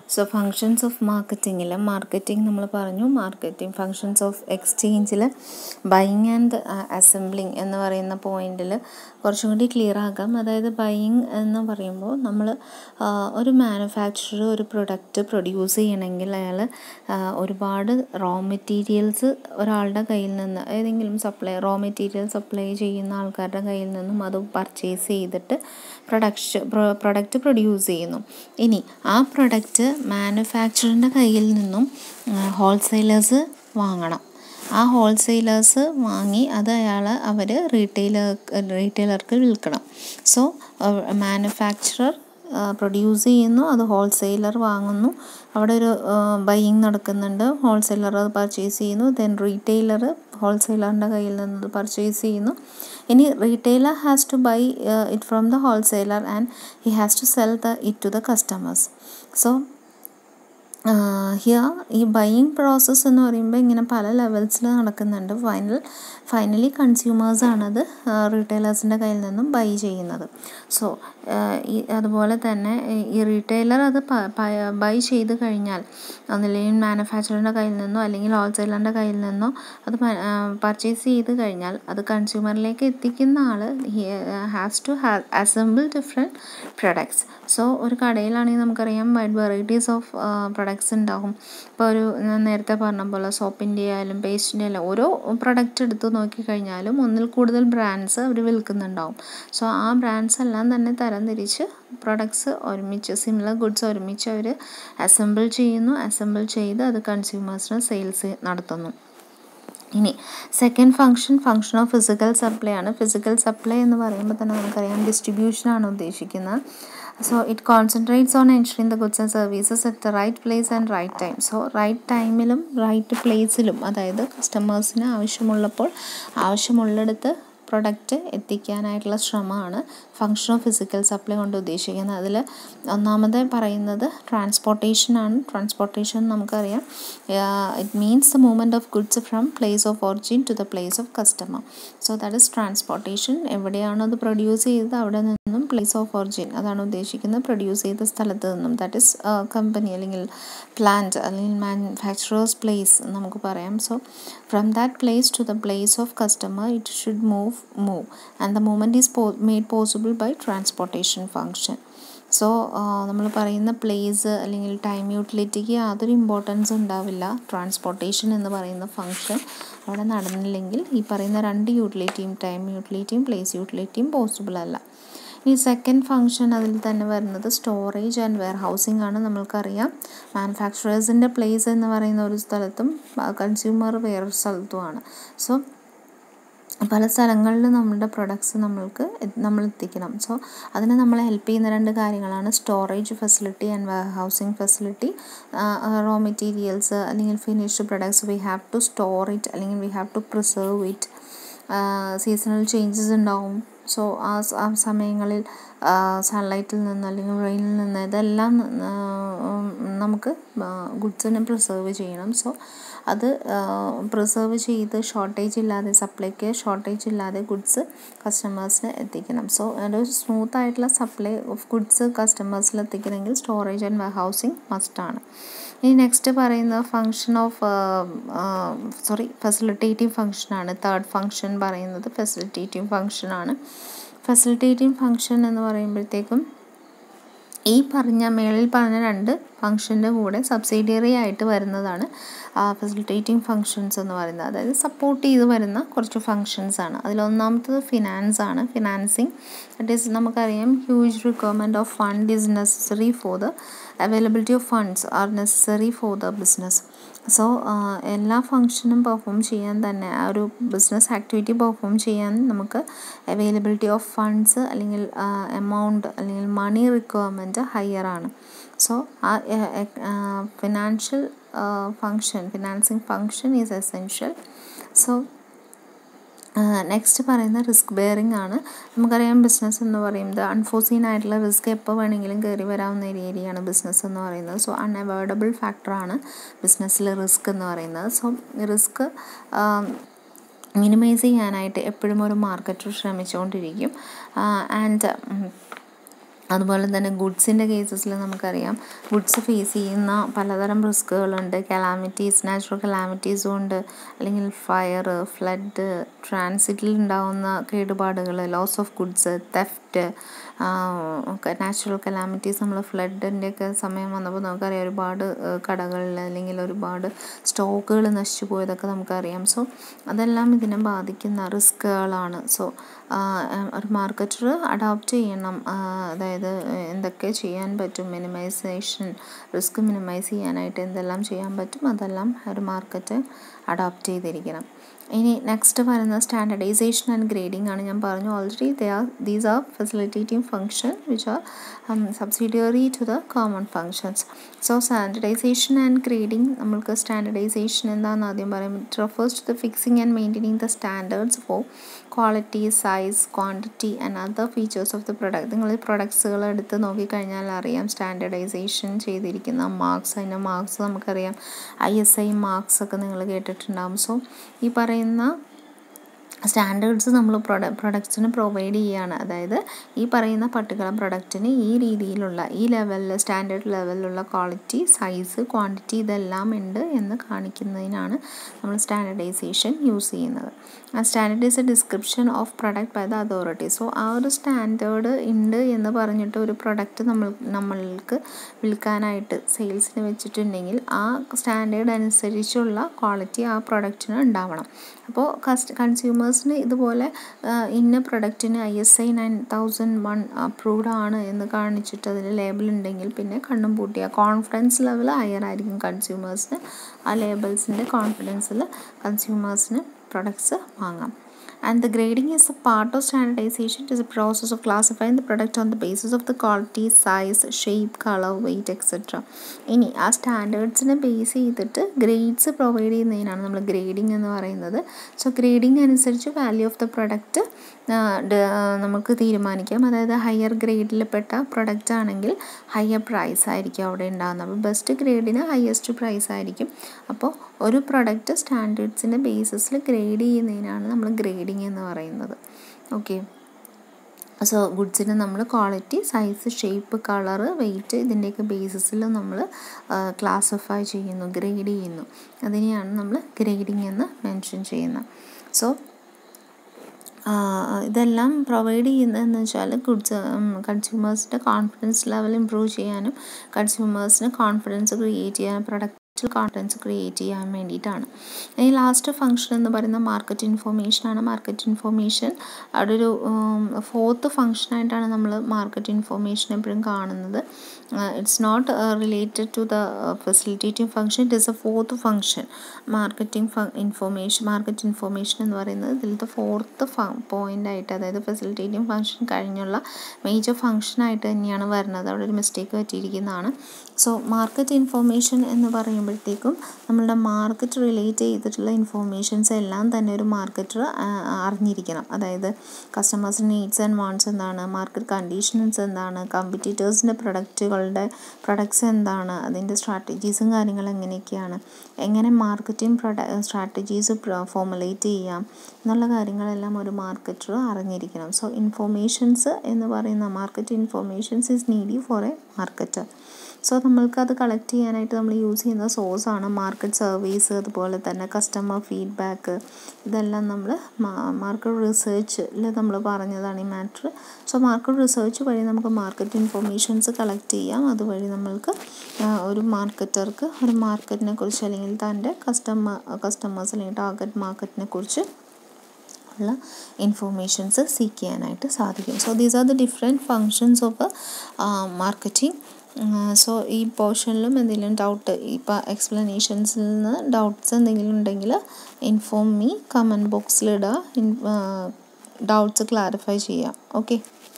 so functions of മാർക്കറ്റിങ്ങിൽ marketing നമ്മൾ പറഞ്ഞു മാർക്കറ്റിംഗ് ഫങ്ഷൻസ് ഓഫ് എക്സ്ചേഞ്ചിൽ ബൈയിങ് ആൻഡ് അസംബ്ലിങ് എന്ന് പറയുന്ന പോയിന്റിൽ കുറച്ചും കൂടി ക്ലിയർ ആക്കാം അതായത് ബൈയിങ് എന്ന് പറയുമ്പോൾ നമ്മൾ ഒരു മാനുഫാക്ചറർ ഒരു പ്രൊഡക്റ്റ് പ്രൊഡ്യൂസ് ചെയ്യണമെങ്കിൽ അയാൾ ഒരുപാട് റോ മെറ്റീരിയൽസ് ഒരാളുടെ കയ്യിൽ നിന്ന് ഏതെങ്കിലും സപ്ലൈ റോ മെറ്റീരിയൽ സപ്ലൈ ചെയ്യുന്ന ആൾക്കാരുടെ കയ്യിൽ നിന്നും അത് പർച്ചേസ് ചെയ്തിട്ട് പ്രൊഡക്ഷൻ പ്രൊഡക്റ്റ് പ്രൊഡ്യൂസ് ചെയ്യുന്നു ഇനി ആ പ്രൊഡക്റ്റ് മാനുഫാക്ചറിൻ്റെ കയ്യിൽ നിന്നും ഹോൾസെയിലേഴ്സ് വാങ്ങണം ആ ഹോൾസെയിലേഴ്സ് വാങ്ങി അത് അയാൾ അവർ റീറ്റെയിലർ റീറ്റെയിലർക്ക് വിൽക്കണം സോ മാനുഫാക്ചറർ പ്രൊഡ്യൂസ് ചെയ്യുന്നു അത് ഹോൾസെയിലർ വാങ്ങുന്നു അവിടെ ഒരു ബൈയിങ് നടക്കുന്നുണ്ട് ഹോൾസെയിലർ അത് പർച്ചേസ് ചെയ്യുന്നു ദെൻ റീറ്റെയിലർ ഹോൾസെയിലറിൻ്റെ കയ്യിൽ നിന്ന് അത് പർച്ചേസ് ചെയ്യുന്നു ഇനി retailer has to buy it from the wholesaler and he has to sell the it to the customers so here ഈ ബൈയിങ് പ്രോസസ്സ് എന്ന് പറയുമ്പോൾ ഇങ്ങനെ പല ലെവൽസിൽ നടക്കുന്നുണ്ട് ഫൈനൽ ഫൈനലി കൺസ്യൂമേഴ്സാണത് റീറ്റെയിലേഴ്സിൻ്റെ കയ്യിൽ നിന്നും ബൈ ചെയ്യുന്നത് സോ ഈ അതുപോലെ തന്നെ ഈ റീറ്റെയിലർ അത് ബൈ ചെയ്ത് കഴിഞ്ഞാൽ ഒന്നില്ലെങ്കിൽ മാനുഫാക്ചറിൻ്റെ കയ്യിൽ നിന്നോ അല്ലെങ്കിൽ ഹോൾസെയിലറിൻ്റെ കയ്യിൽ നിന്നോ അത് പർച്ചേസ് ചെയ്ത് കഴിഞ്ഞാൽ അത് കൺസ്യൂമറിലേക്ക് എത്തിക്കുന്ന ആൾ has to have assemble different products so ഒരു കടയിലാണെങ്കിൽ നമുക്കറിയാം വൈഡ് വെറൈറ്റീസ് ഓഫ് പ്രൊഡക്ട്സ് ഉണ്ടാകും ഇപ്പോൾ ഒരു ഞാൻ നേരത്തെ പറഞ്ഞ പോലെ സോപ്പിൻ്റെ ആയാലും പേസ്റ്റിൻ്റെ ആയാലും ഓരോ പ്രൊഡക്റ്റ് എടുത്ത് നോക്കിക്കഴിഞ്ഞാലും ഒന്നിൽ കൂടുതൽ ബ്രാൻഡ്സ് അവർ വിൽക്കുന്നുണ്ടാവും സോ ആ ബ്രാൻഡ്സ് എല്ലാം തന്നെ തരംതിരിച്ച് പ്രൊഡക്ട്സ് ഒരുമിച്ച് സിമിലർ ഗുഡ്സ് ഒരുമിച്ച് അവർ അസംബിൾ ചെയ്യുന്നു അസംബിൾ ചെയ്ത് അത് കൺസ്യൂമേഴ്സിന് സെയിൽസ് നടത്തുന്നു ഇനി second function function of physical supply ആണ് ഫിസിക്കൽ സപ്ലൈ എന്ന് പറയുമ്പോൾ തന്നെ നമുക്കറിയാം ഡിസ്ട്രിബ്യൂഷനാണ് ഉദ്ദേശിക്കുന്നത് so it concentrates on ensuring the goods and services at the right place and right time so right ടൈമിലും റൈറ്റ് പ്ലേസിലും അതായത് കസ്റ്റമേഴ്സിന് ആവശ്യമുള്ളപ്പോൾ ആവശ്യമുള്ളിടത്ത് പ്രൊഡക്റ്റ് എത്തിക്കാനായിട്ടുള്ള ശ്രമമാണ് ഫങ്ഷൻ ഓഫ് ഫിസിക്കൽ സപ്ലൈ കൊണ്ട് ഉദ്ദേശിക്കുന്നത് അതിൽ ഒന്നാമത് പറയുന്നത് ട്രാൻസ്പോർട്ടേഷനാണ് ട്രാൻസ്പോർട്ടേഷൻ നമുക്കറിയാം it means the movement of goods from place of origin to the place of customer so that is transportation എവിടെയാണോ അത് പ്രൊഡ്യൂസ് ചെയ്തത് അവിടെ നിന്നും പ്ലേസ് ഓഫ് ഒറിജിൻ അതാണ് ഉദ്ദേശിക്കുന്നത് പ്രൊഡ്യൂസ് ചെയ്ത സ്ഥലത്ത് നിന്നും ദാറ്റ് ഇസ് കമ്പനി അല്ലെങ്കിൽ പ്ലാന്റ് അല്ലെങ്കിൽ മാനുഫാക്ചറേഴ്സ് പ്ലേസ് നമുക്ക് പറയാം so from that place to the place of customer it should move move and the movement is made possible by transportation function so നമ്മൾ പറയുന്ന പ്ലേസ് അല്ലെങ്കിൽ ടൈം യൂട്ടിലിറ്റിക്ക് യാതൊരു importance ഉണ്ടാവില്ല transportation എന്ന് പറയുന്ന ഫങ്ഷൻ അവിടെ നടന്നില്ലെങ്കിൽ ഈ പറയുന്ന രണ്ട് യൂട്ടിലിറ്റിയും ടൈം യൂട്ടിലിറ്റിയും പ്ലേസ് യൂട്ടിലിറ്റിയും പോസിബിൾ അല്ല ഈ സെക്കൻഡ് ഫങ്ഷൻ അതിൽ തന്നെ വരുന്നത് സ്റ്റോറേജ് ആൻഡ് വെയർ ഹൗസിംഗ് ആണ് നമ്മൾക്കറിയാം മാനുഫാക്ചറേഴ്സിൻ്റെ പ്ലേസ് എന്ന് പറയുന്ന ഒരു സ്ഥലത്തും കൺസ്യൂമർ വേറൊരു സ്ഥലത്തുമാണ് സോ പല സ്ഥലങ്ങളിൽ നമ്മുടെ പ്രൊഡക്ട്സ് നമ്മൾക്ക് നമ്മൾ എത്തിക്കണം സോ അതിന് നമ്മളെ ഹെൽപ്പ് ചെയ്യുന്ന രണ്ട് കാര്യങ്ങളാണ് storage facility and warehousing facility raw materials അല്ലെങ്കിൽ finished products we have to store it അല്ലെങ്കിൽ we have to preserve it seasonal changes ഉണ്ടാവും സോ ആ ആ സമയങ്ങളിൽ സൺലൈറ്റിൽ നിന്ന് അല്ലെങ്കിൽ റെയിനിൽ നിന്ന് ഇതെല്ലാം നമുക്ക് ഗുഡ്സിനെ പ്രിസർവ് ചെയ്യണം സോ അത് പ്രിസർവ് ചെയ്ത് ഷോർട്ടേജ് ഇല്ലാതെ സപ്ലൈക്ക് ഷോർട്ടേജ് ഇല്ലാതെ ഗുഡ്സ് കസ്റ്റമേഴ്സിന് എത്തിക്കണം സോ ഒരു സ്മൂത്ത് ആയിട്ടുള്ള സപ്ലൈ ഓഫ് ഗുഡ്സ് കസ്റ്റമേഴ്സിൽ എത്തിക്കണമെങ്കിൽ സ്റ്റോറേജ് ആൻഡ് വെയർ ഹൗസിംഗ് മസ്റ്റാണ് ഇനി നെക്സ്റ്റ് പറയുന്ന ഫങ്ഷൻ ഓഫ് സോറി ഫെസിലിറ്റേറ്റീവ് ഫങ്ഷനാണ് തേർഡ് ഫങ്ഷൻ പറയുന്നത് ഫെസിലിറ്റേറ്റീവ് ഫങ്ഷനാണ് ഫെസിലിറ്റേറ്റീവ് ഫങ്ഷൻ എന്ന് പറയുമ്പോഴത്തേക്കും ഈ പറഞ്ഞ മേളിൽ പറഞ്ഞ രണ്ട് ഫങ്ഷൻ്റെ കൂടെ സബ്സിഡിയറി ആയിട്ട് വരുന്നതാണ് ഫെസിലിറ്റേറ്റിംഗ് ഫങ്ഷൻസ് എന്ന് പറയുന്നത് അതായത് സപ്പോർട്ട് ചെയ്ത് വരുന്ന കുറച്ച് ഫങ്ഷൻസ് ആണ് അതിലൊന്നാമത്തത് ഫിനാൻസ് ആണ് ഫിനാൻസിങ് ദറ്റ് ഈസ് നമുക്കറിയാം huge requirement of fund is necessary for the availability of funds are necessary for the business so എല്ലാ ഫങ്ഷനും പെർഫോം ചെയ്യാൻ തന്നെ ആ ഒരു ബിസിനസ് ആക്ടിവിറ്റി പെർഫോം ചെയ്യാൻ നമുക്ക് അവൈലബിലിറ്റി ഓഫ് ഫണ്ട്സ് അല്ലെങ്കിൽ എമൗണ്ട് അല്ലെങ്കിൽ മണി റിക്വയർമെൻറ്റ് ഹയർ ആണ് സോ ആ financial function financing function is essential so next പറയുന്ന റിസ്ക് ബെയറിംഗ് ആണ് നമുക്കറിയാം ബിസിനസ് എന്ന് പറയുന്നത് അൺഫോർസീൻ ആയിട്ടുള്ള റിസ്ക് എപ്പോൾ വേണമെങ്കിലും കയറി വരാവുന്ന ഒരു ഏരിയയാണ് ബിസിനസ് എന്ന് പറയുന്നത് സോ അൺഅവോയ്ഡബിൾ ഫാക്ടറാണ് ബിസിനസ്സിൽ റിസ്ക് എന്ന് പറയുന്നത് സോ റിസ്ക് മിനിമൈസ് ചെയ്യാനായിട്ട് എപ്പോഴും ഒരു മാർക്കറ്റ് ശ്രമിച്ചുകൊണ്ടിരിക്കും ആൻഡ് അതുപോലെ തന്നെ ഗുഡ്സിൻ്റെ കേസസിൽ നമുക്കറിയാം ഗുഡ്സ് ഫേസ് ചെയ്യുന്ന പലതരം റിസ്കുകളുണ്ട് കലാമിറ്റീസ് നാച്ചുറൽ കലാമിറ്റീസും ഉണ്ട് അല്ലെങ്കിൽ ഫയർ ഫ്ലഡ് ട്രാൻസിറ്റിൽ ഉണ്ടാകുന്ന കേടുപാടുകൾ loss of goods theft natural calamities നമ്മൾ ഫ്ലഡിൻ്റെയൊക്കെ സമയം വന്നപ്പോൾ നമുക്കറിയാം ഒരുപാട് കടകളിൽ അല്ലെങ്കിൽ ഒരുപാട് സ്റ്റോക്കുകൾ നശിച്ചു പോയതൊക്കെ നമുക്കറിയാം സോ അതെല്ലാം ഇതിനെ ബാധിക്കുന്ന റിസ്കുകളാണ് സോ ഒരു മാർക്കറ്റർ അഡോപ്റ്റ് ചെയ്യണം അതായത് എന്തൊക്കെ ചെയ്യാൻ പറ്റും മിനിമൈസേഷൻ റിസ്ക് മിനിമൈസ് ചെയ്യാനായിട്ട് എന്തെല്ലാം ചെയ്യാൻ പറ്റും അതെല്ലാം ഒരു മാർക്കറ്റ് അഡോപ്റ്റ് ചെയ്തിരിക്കണം ഇനി നെക്സ്റ്റ് പറയുന്ന സ്റ്റാൻഡർഡൈസേഷൻ ആൻഡ് ഗ്രേഡിംഗ് ആണ് ഞാൻ പറഞ്ഞു already they are these are facilitating function which are subsidiary to the common functions so standardisation and grading നമ്മൾക്ക് സ്റ്റാൻഡർഡൈസേഷൻ എന്താണെന്ന് ആദ്യം പറയും it refers to the fixing and maintaining the standards for quality size quantity and other features of the product നിങ്ങൾ ഈ പ്രൊഡക്ട്സുകൾ എടുത്ത് നോക്കിക്കഴിഞ്ഞാൽ അറിയാം standardisation ചെയ്തിരിക്കുന്ന മാർക്സ് അതിൻ്റെ മാർക്സ് നമുക്കറിയാം ഐ എസ് ഐ മാർക്സ് ഒക്കെ നിങ്ങൾ കേട്ടിട്ടുണ്ടാകും സോ ഈ പറയുന്ന സ്റ്റാൻഡേർഡ്സ് നമ്മൾ പ്രൊഡ പ്രൊഡക്ട്സിന് പ്രൊവൈഡ് ചെയ്യുകയാണ് അതായത് ഈ പറയുന്ന പർട്ടിക്കുലർ പ്രൊഡക്റ്റിന് ഈ രീതിയിലുള്ള ഈ ലെവലിൽ സ്റ്റാൻഡേർഡ് ലെവലിലുള്ള ക്വാളിറ്റി സൈസ് ക്വാണ്ടിറ്റി ഇതെല്ലാം ഉണ്ട് എന്ന് കാണിക്കുന്നതിനാണ് നമ്മൾ സ്റ്റാൻഡർഡൈസേഷൻ യൂസ് ചെയ്യുന്നത് ആ standard is a description of product by the authority so ആ ഒരു സ്റ്റാൻഡേർഡ് ഉണ്ട് എന്ന് പറഞ്ഞിട്ട് ഒരു പ്രൊഡക്റ്റ് നമ്മൾ നമ്മൾക്ക് വിൽക്കാനായിട്ട് സെയിൽസിന് വെച്ചിട്ടുണ്ടെങ്കിൽ ആ സ്റ്റാൻഡേർഡ് അനുസരിച്ചുള്ള ക്വാളിറ്റി ആ പ്രൊഡക്റ്റിന് ഉണ്ടാവണം അപ്പോൾ കസ്റ്റ് കൺസ്യൂമേഴ്സിന് ഇതുപോലെ ഇന്ന പ്രൊഡക്റ്റിന് I S I nine thousand one approved ആണ് എന്ന് കാണിച്ചിട്ട് അതിൽ ലേബിൾ ഉണ്ടെങ്കിൽ പിന്നെ കണ്ണും പൂട്ടിയ കോൺഫിഡൻസ് ലെവൽ ഹയർ ആയിരിക്കും കൺസ്യൂമേഴ്സിന് ആ ലേബിൾസിൻ്റെ കോൺഫിഡൻസിൽ കൺസ്യൂമേഴ്സിന് പ്രൊഡക്ട്സ് വാങ്ങാം and the grading is a part of standardization it is a process of classifying the product on the basis of the quality size shape color weight etc ഇനി ആ സ്റ്റാൻഡേർഡ്സിനെ ബേസ് ചെയ്തിട്ട് ഗ്രേഡ്സ് പ്രൊവൈഡ് ചെയ്യുന്നതിനാണ് നമ്മൾ grading എന്ന് പറയുന്നത് so grading അനുസരിച്ച് value of the product നമുക്ക് തീരുമാനിക്കാം അതായത് ഹയർ ഗ്രേഡിൽ പെട്ട പ്രൊഡക്റ്റ് ആണെങ്കിൽ ഹയർ പ്രൈസ് ആയിരിക്കും അവിടെ ഉണ്ടാകുന്നത് അപ്പോൾ ബെസ്റ്റ് ഗ്രേഡിന് ഹയസ്റ്റ് പ്രൈസ് ആയിരിക്കും അപ്പോൾ ഒരു പ്രൊഡക്റ്റ് സ്റ്റാൻഡേർഡ്സിൻ്റെ ബേസിസിൽ ഗ്രേഡ് ചെയ്യുന്നതിനാണ് നമ്മൾ ഗ്രേഡിംഗ് എന്ന് പറയുന്നത് ഓക്കെ സോ ഗുഡ്സിന് നമ്മൾ quality size shape colour weight ഇതിൻ്റെയൊക്കെ ബേസിസിൽ നമ്മൾ ക്ലാസിഫൈ ചെയ്യുന്നു ഗ്രേഡ് ചെയ്യുന്നു അതിനെയാണ് നമ്മൾ ഗ്രേഡിംഗ് എന്ന് മെൻഷൻ ചെയ്യുന്നത് സോ ഇതെല്ലാം പ്രൊവൈഡ് ചെയ്യുന്നതെന്ന് വെച്ചാൽ ഗുഡ്സ് കൺസ്യൂമേഴ്സിൻ്റെ കോൺഫിഡൻസ് ലെവൽ ഇമ്പ്രൂവ് ചെയ്യാനും കൺസ്യൂമേഴ്സിന് കോൺഫിഡൻസ് ക്രിയേറ്റ് ചെയ്യാനും പ്രൊഡക്റ്റ് കോൺഫിഡൻസ് ക്രിയേറ്റ് ചെയ്യാൻ വേണ്ടിയിട്ടാണ് ഇനി ലാസ്റ്റ് ഫംഗ്ഷൻ എന്ന് പറയുന്ന മാർക്കറ്റ് ഇൻഫോർമേഷനാണ് മാർക്കറ്റ് ഇൻഫോർമേഷൻ അവിടെ ഒരു ഫോർത്ത് ഫംഗ്ഷനായിട്ടാണ് നമ്മൾ മാർക്കറ്റ് ഇൻഫോർമേഷൻ എപ്പോഴും കാണുന്നത് it's not related to the facilitating function it is a fourth function marketing information market information എന്ന് പറയുന്നത് ഇതിലത്തെ ഫോർത്ത് പോയിൻ്റ് ആയിട്ട് അതായത് ഫെസിലിറ്റേറ്റിംഗ് ഫംഗ്ഷൻ കഴിഞ്ഞുള്ള മേജർ ഫംഗ്ഷനായിട്ട് തന്നെയാണ് വരുന്നത് അവിടെ ഒരു മിസ്റ്റേക്ക് പറ്റിയിരിക്കുന്നതാണ് സോ മാർക്കറ്റ് ഇൻഫോർമേഷൻ എന്ന് പറയുമ്പോഴത്തേക്കും നമ്മളുടെ മാർക്കറ്റ് റിലേറ്റ് ചെയ്തിട്ടുള്ള ഇൻഫോർമേഷൻസ് എല്ലാം തന്നെ ഒരു മാർക്കറ്റർ അറിഞ്ഞിരിക്കണം അതായത് കസ്റ്റമേഴ്സിൻ്റെ നീഡ്സ് ആൻഡ് വാണ്ട്സ് എന്താണ് മാർക്കറ്റ് കണ്ടീഷൻസ് എന്താണ് കമ്പറ്റീറ്റേഴ്സിൻ്റെ പ്രൊഡക്റ്റുകളുടെ പ്രൊഡക്ട്സ് എന്താണ് അതിൻ്റെ സ്ട്രാറ്റജീസും കാര്യങ്ങളും എങ്ങനെയൊക്കെയാണ് എങ്ങനെ മാർക്കറ്റിംഗ് പ്രൊഡ സ്ട്രാറ്റജീസ് ഫോമുലേറ്റ് ചെയ്യാം എന്നുള്ള കാര്യങ്ങളെല്ലാം ഒരു മാർക്കറ്റർ അറിഞ്ഞിരിക്കണം സോ ഇൻഫോർമേഷൻസ് എന്ന് പറയുന്ന market informations is needy for a marketer so നമ്മൾക്ക് അത് കളക്ട് ചെയ്യാനായിട്ട് നമ്മൾ യൂസ് ചെയ്യുന്ന സോഴ്സാണ് മാർക്കറ്റ് സർവീസ് അതുപോലെ തന്നെ കസ്റ്റമർ ഫീഡ്ബാക്ക് ഇതെല്ലാം നമ്മൾ മാർക്കറ്റ് റിസർച്ചിൽ നമ്മൾ പറഞ്ഞതാണ് ഈ മാറ്റർ സോ മാർക്കറ്റ് റിസർച്ച് വഴി നമുക്ക് മാർക്കറ്റ് ഇൻഫോർമേഷൻസ് കളക്ട് ചെയ്യാം അതുവഴി നമ്മൾക്ക് ഒരു മാർക്കറ്റർക്ക് ഒരു മാർക്കറ്റിനെ കുറിച്ച് അല്ലെങ്കിൽ തൻ്റെ കസ്റ്റമർ കസ്റ്റമേഴ്സ് അല്ലെങ്കിൽ ടാർഗറ്റ് മാർക്കറ്റിനെ കുറിച്ച് ഉള്ള ഇൻഫോർമേഷൻസ് സീക്ക് ചെയ്യാനായിട്ട് സാധിക്കും so these are the different functions of marketing so ഈ പോർഷനിലും എന്തെങ്കിലും ഡൗട്ട് ഇപ്പോൾ എക്സ്പ്ലനേഷൻസിൽ നിന്ന് ഡൗട്ട്സ് എന്തെങ്കിലും ഉണ്ടെങ്കിൽ ഇൻഫോം മീ കമൻറ്റ് ബോക്സിലിടുക ഡൗട്ട്സ് ക്ലാരിഫൈ ചെയ്യാം ഓക്കെ